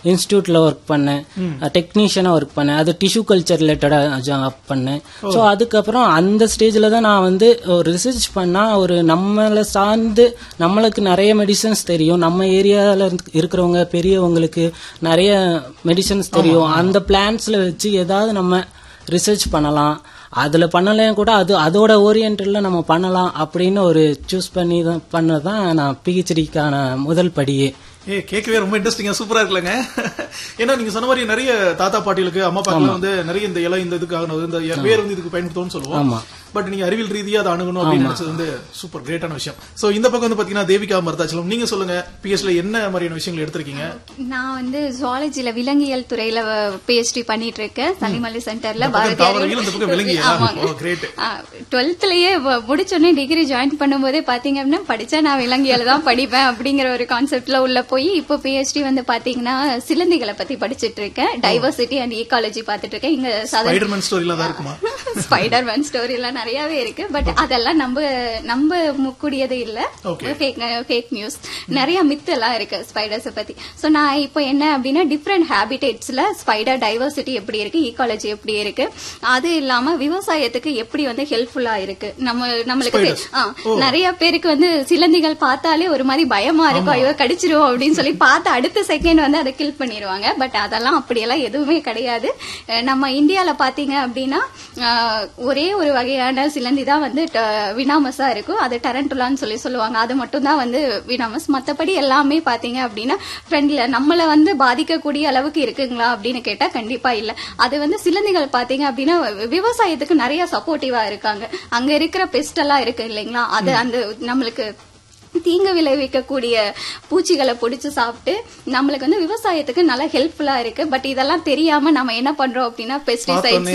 இன்ஸ்டியூட்ல work பண்ணேன் டெக்னீஷியனா work பண்ணேன் அது டிஷ்யூ கல்ச்சர் ரிலேட்டடா ஜாப் பண்ணேன் ஸோ அதுக்கப்புறம் அந்த ஸ்டேஜ்ல தான் நான் வந்து ரிசர்ச் பண்ணா ஒரு நம்மளை சார்ந்து நம்மளுக்கு நிறைய மெடிசன்ஸ் தெரியும் நம்ம ஏரியால இருக்கிறவங்க பெரியவங்களுக்கு நிறைய மெடிசன்ஸ் தெரியும் அந்த பிளான்ஸ்ல வச்சு ஏதாவது நம்ம ரிசர்ச் பண்ணலாம் அதுல பண்ணலையும் கூட அது அதோட ஓரியன்டல்ல நம்ம பண்ணலாம் அப்படின்னு ஒரு சூஸ் பண்ணி தான் பண்ணதான் நான் பிஹெச்டிக்கான முதல் படியே ஏ கேட்கவே ரொம்ப இன்ட்ரெஸ்டிங்கா சூப்பரா இருக்குல்லங்க ஏன்னா நீங்க சொன்ன மாதிரி நிறைய தாத்தா பாட்டிகளுக்கு அம்மா அப்பாக்கெல்லாம் வந்து நிறைய இந்த இலை இந்த இதுக்காக இந்த வேர் வந்து இதுக்கு பயன்படுத்தும்னு சொல்லுவோம் ஆமா. பட் நீங்க அறிவியல் ரீதியா அதை அணுகணும் அப்படின்னு நினைச்சது வந்து சூப்பர் கிரேட்டான விஷயம் சோ இந்த பக்கம் வந்து பாத்தீங்கன்னா தேவிகா மருதாச்சலம் நீங்க சொல்லுங்க பிஎஸ்ல என்ன மாதிரியான விஷயங்கள் எடுத்திருக்கீங்க நான் வந்து ஜுவாலஜில விலங்கியல் துறையில பிஹெச்டி பண்ணிட்டு இருக்கேன் சனிமலை சென்டர்ல இந்த பக்கம் தாவரவியல், இந்த பக்கம் விலங்கியலா? ஆமாங்க ஓ, great. டுவெல்த்லயே முடிச்சோடனே டிகிரி ஜாயின் பண்ணும்போதே பாத்தீங்க அப்படின்னா படிச்சா நான் விலங்கியல் தான் படிப்பேன் அப்படிங்கிற ஒரு கான்செப்ட்ல உள்ள போய் இப்போ பிஹெச்டி வந்து பாத்தீங்கன்னா சிலந்திகளை பத்தி படிச்சிட்டு இருக்கேன் டைவர்சிட்டி அண்ட் ஈகாலஜி பாத்துட்டு இருக்கேன் இங்க சதன் ஸ்பைடர்மேன் ஸ்டோரிலாம் தான் இருக்குமா ஸ்பைடர் மேன் ஸ்டோரி எல்லாம் நிறையவே இருக்கு பட் அதெல்லாம் நம்ப நம்ப கூடியது இல்ல Okay. ஃபேக் நியூஸ் நிறைய மித் எல்லாம் இருக்கு ஸ்பைடர்ஸ் பத்தி சோ நான் இப்போ என்ன அப்படின்னா டிஃப்ரெண்ட் ஹேபிடேட்ஸ்ல ஸ்பைடர் டைவர்சிட்டி எப்படி இருக்கு ஈகாலஜி எப்படி இருக்கு அது இல்லாம விவசாயத்துக்கு எப்படி வந்து ஹெல்ப்ஃபுல்லா இருக்கு நம்ம நம்மளுக்கு Spiders. ஆ, நிறைய பேருக்கு வந்து சிலந்திகள் பார்த்தாலே ஒரு மாதிரி பயமா இருக்கும் ஐயோ கடிச்சிரும் அப்படின்னு சொல்லி பார்த்து அடுத்த செகண்ட் வந்து அதை கில் பண்ணிடுவாங்க பட் அதெல்லாம் அப்படியெல்லாம் எதுவுமே கிடையாது அஹ் நம்ம இந்தியால பாத்தீங்க அப்படின்னா அஹ், ஒரே ஒரு வகையான சிலந்தி தான் வந்து வினாமஸா இருக்கும் அது டரண்டுலான்னு சொல்லி சொல்லுவாங்க அது மட்டும் தான் வந்து வினாமஸ் மத்தபடி எல்லாமே பாத்தீங்க அப்படின்னா ஃப்ரெண்ட்ல நம்மள வந்து பாதிக்கக்கூடிய அளவுக்கு இருக்குங்களா அப்படின்னு கேட்டா கண்டிப்பா இல்ல அது வந்து சிலந்திகள் பாத்தீங்க அப்படின்னா விவசாயத்துக்கு நிறைய சப்போர்ட்டிவா இருக்காங்க அங்க இருக்கிற பெஸ்ட் எல்லாம் இருக்கு இல்லைங்களா அது அந்த நம்மளுக்கு தீங்கு விளைவிக்கக்கூடிய பூச்சிகளை பிடிச்சு சாப்பிட்டு நம்மளுக்கு வந்து விவசாயத்துக்கு நல்லா ஹெல்ப்ஃபுல்லா இருக்கு பட் இதெல்லாம் தெரியாம நம்ம என்ன பண்றோம் அப்படின்னா பெஸ்டிசைட்ஸ்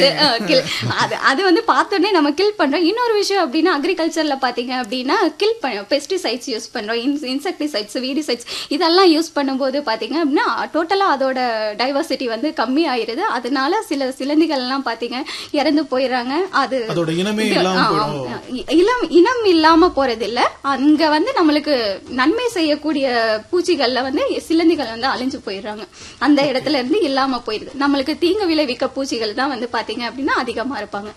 அது அது வந்து பார்த்தோன்னே நம்ம கில் பண்றோம் இன்னொரு விஷயம் அப்படின்னா அக்ரிகல்ச்சர்ல பாத்தீங்க அப்படின்னா கில் பெஸ்டிசைட்ஸ் யூஸ் பண்றோம் இன்செக்டிசைட்ஸ் வீடிசைட்ஸ் இதெல்லாம் யூஸ் பண்ணும்போது பாத்தீங்க அப்படின்னா டோட்டலா அதோட டைவர்சிட்டி வந்து கம்மி ஆயிருது அதனால சில சிலந்திகள் எல்லாம் பாத்தீங்க இறந்து போயிடுறாங்க அது அதோட இனமே இல்லாம ஆ, போயிடும் ஆ, இளம் இனம் இல்லாம போறது இல்ல அங்க வந்து நம்மளுக்கு நன்மை செய்யக்கூடிய பூச்சிகள்ல வந்து சிலந்திகள் வந்து அழிஞ்சு போயிடுறாங்க அந்த இடத்துல இருந்து இல்லாம போயிருது நம்மளுக்கு தீங்கு விளைவிக்க பூச்சிகள் தான் வந்து பாத்தீங்க அப்படின்னா அதிகமா இருப்பாங்க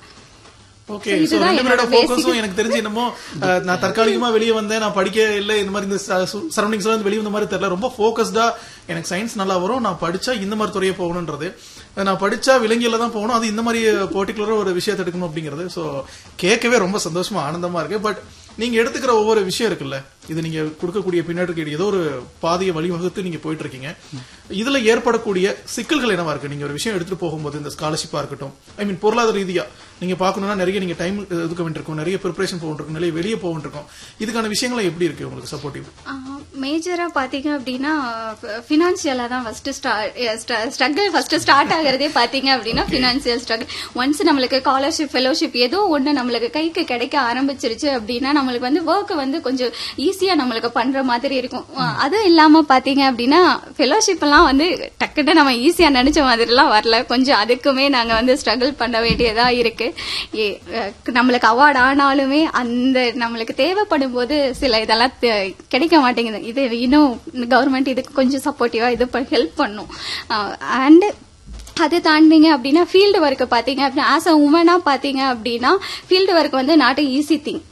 ஓகே So, சோ இதுதான் ரெண்டு பேரோட என்னோட basic- ஃபோக்கஸும் எனக்கு தெரிஞ்சு என்னமோ அஹ், நான் தற்காலிகமா வெளியே வந்தேன் நான் படிக்க இல்ல இந்த மாதிரி இந்த சரௌண்டிங்ஸ்ல இருந்து வெளியே வந்த மாதிரி தெரியல ரொம்ப ஃபோக்கஸ்டா எனக்கு சயின்ஸ் நல்லா வரும் நான் படிச்சா இந்த மாதிரி துறையை போகணுன்றது நான் படிச்சா விலங்கியல தான் போகணும் அது இந்த மாதிரி பர்டிகுலரா ஒரு விஷயத்தை எடுக்கணும் அப்படிங்கிறது சோ கேட்கவே ரொம்ப சந்தோஷமா ஆனந்தமா இருக்கு பட் நீங்க எடுத்துக்கிற ஒவ்வொரு விஷயம் இருக்குல்ல இது நீங்க கொடுக்கக்கூடிய பின்னாடி ஏதோ ஒரு பாதையை வழிவகுத்து நீங்க போயிட்டு இருக்கீங்க இதுல ஏற்படக்கூடிய சிக்கல்கள் என்னவா இருக்கு நீங்க ஒரு விஷயம் எடுத்துட்டு போகும்போது இந்த ஸ்காலர்ஷிப்பா இருக்கட்டும் ஐ மீன் பொருளாதார ரீதியா நீங்க பாக்கணும்னா நிறைய நீங்க டைம் ஒதுக்க வேண்டியிருக்கும் நிறைய ப்ரிப்பரேஷன் போக வேண்டியிருக்கும் நிறைய வெளியே போக வேண்டியிருக்கும் இதுக்கான விஷயங்கள் எப்படி இருக்கு உங்களுக்கு சப்போர்ட்டிவ் மேஜரா பாத்தீங்க அப்படின்னா பினான்சியலா தான் ஃபர்ஸ்ட் ஸ்ட்ரகிள் ஃபர்ஸ்ட் ஸ்டார்ட் ஆகுறதே பாத்தீங்க அப்படின்னா பினான்சியல் ஸ்ட்ரகிள் ஒன்ஸ் நம்மளுக்கு ஸ்காலர்ஷிப் ஃபெலோஷிப் ஏதோ ஒண்ணு நம்மளுக்கு கைக்கு கிடைக்க ஆரம்பிச்சிருச்சு அப்படின்னா நம்மளுக்கு வந்து ஒர்க் வந்து கொஞ்சம் ஈஸியா நம்மளுக்கு பண்ற மாதிரி இருக்கும் அஹ் அதுவும் இல்லாம பாத்தீங்க அப்படின்னா ஃபெலோஷிப் எல்லாம் வந்து டக்குன்னு நம்ம ஈஸியா நினைச்ச மாதிரி எல்லாம் வரல கொஞ்சம் அதுக்குமே நாங்க வந்து ஸ்ட்ரகிள் பண்ண வேண்டியதா இருக்கு ஏ- அஹ் நம்மளுக்கு அவார்ட் ஆனாலுமே அந்த நம்மளுக்கு தேவைப்படும் போது சில இதெல்லாம் தெ- கிடைக்க மாட்டேங்குது இது இன்னும் கவர்மெண்ட் இதுக்கு கொஞ்சம் சப்போர்ட்டிவா இது ஹெல்ப் பண்ணும் அண்ட் அது தாண்டிங்க அப்படின்னா ஃபீல்டு ஒர்க் பாத்தீங்க அப்படின்னா ஆஸ் அ உமனா பாத்தீங்க அப்படின்னா ஃபீல்டு ஒர்க் வந்து நாட் ஈஸி திங்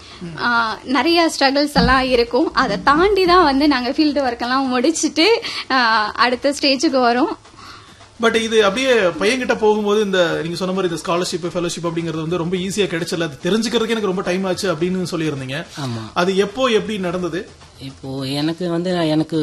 நிறைய ஸ்ட்ரகிள்ஸ் எல்லாம் இருக்கும் அதை தாண்டி தான் வந்து நாங்க ஃபீல்டு ஒர்க் எல்லாம் முடிச்சிட்டு ஆஹ் அடுத்த ஸ்டேஜுக்கு வரோம் பட் இது அப்படியே பையன்கிட்ட போகும்போது இந்த நீங்க சொன்ன மாதிரி இந்த ஸ்காலர்ஷிப் ஃபெலோஷிப் அப்படிங்கிறது வந்து ரொம்ப ஈஸியா கிடைச்சல அது தெரிஞ்சுக்கிறதுக்கு எனக்கு ரொம்ப டைம் ஆச்சு அப்படின்னு சொல்லியிருந்தீங்க ஆமா அது எப்போ எப்படி நடந்தது இப்போ எனக்கு வந்து நான் எனக்கு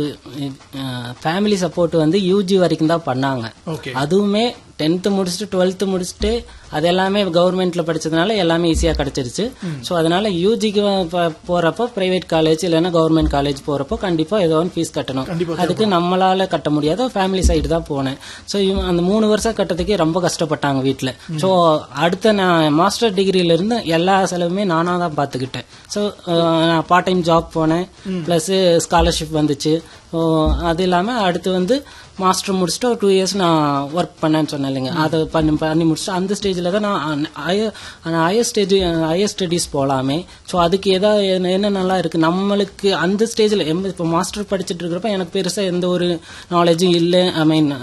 ஃபேமிலி சப்போர்ட் வந்து யூஜி வரைக்கும் தான் பண்ணாங்க ஓகே அதுவுமே டென்த்து முடிச்சுட்டு டுவெல்த்து முடிச்சுட்டு அது எல்லாமே கவர்மெண்ட்ல படிச்சதுனால எல்லாமே ஈஸியா கிடைச்சிருச்சு ஸோ அதனால யூஜிக்கு போறப்போ பிரைவேட் காலேஜ் இல்லைன்னா கவர்மெண்ட் காலேஜ் போறப்போ கண்டிப்பா ஏதோ ஒன்று ஃபீஸ் கட்டணும் கண்டிப்பா அதுக்கு நம்மளால கட்ட முடியாத ஃபேமிலி சைடு தான் போனேன் ஸோ அந்த மூணு வருஷம் கட்டத்துக்கே ரொம்ப கஷ்டப்பட்டாங்க வீட்டில் ஸோ அடுத்த நான் மாஸ்டர் டிகிரியில இருந்து எல்லா செலவுமே நானாக தான் பார்த்துக்கிட்டேன் ஸோ நான் பார்ட் டைம் ஜாப் போனேன் ப்ளஸ் ஸ்காலர்ஷிப் வந்துச்சு ஸோ அது இல்லாமல் அடுத்து வந்து மாஸ்டர் முடிச்சுட்டு ஒரு டூ இயர்ஸ் நான் ஒர்க் பண்ணேன்னு சொன்னேன் இல்லைங்க அதை பண்ணி பண்ணி முடிச்சுட்டு அந்த ஸ்டேஜில் தான் நான் ஹையர் ஸ்டேஜ் ஹையர் ஸ்டடீஸ் போகலாமே ஸோ அதுக்கு ஏதாவது என்ன- என்ன நல்லா இருக்கு நம்மளுக்கு அந்த ஸ்டேஜில் இப்போ மாஸ்டர் படிச்சுட்டு இருக்கிறப்ப எனக்கு பெருசாக எந்த ஒரு நாலேஜும் இல்லை ஐ மீன்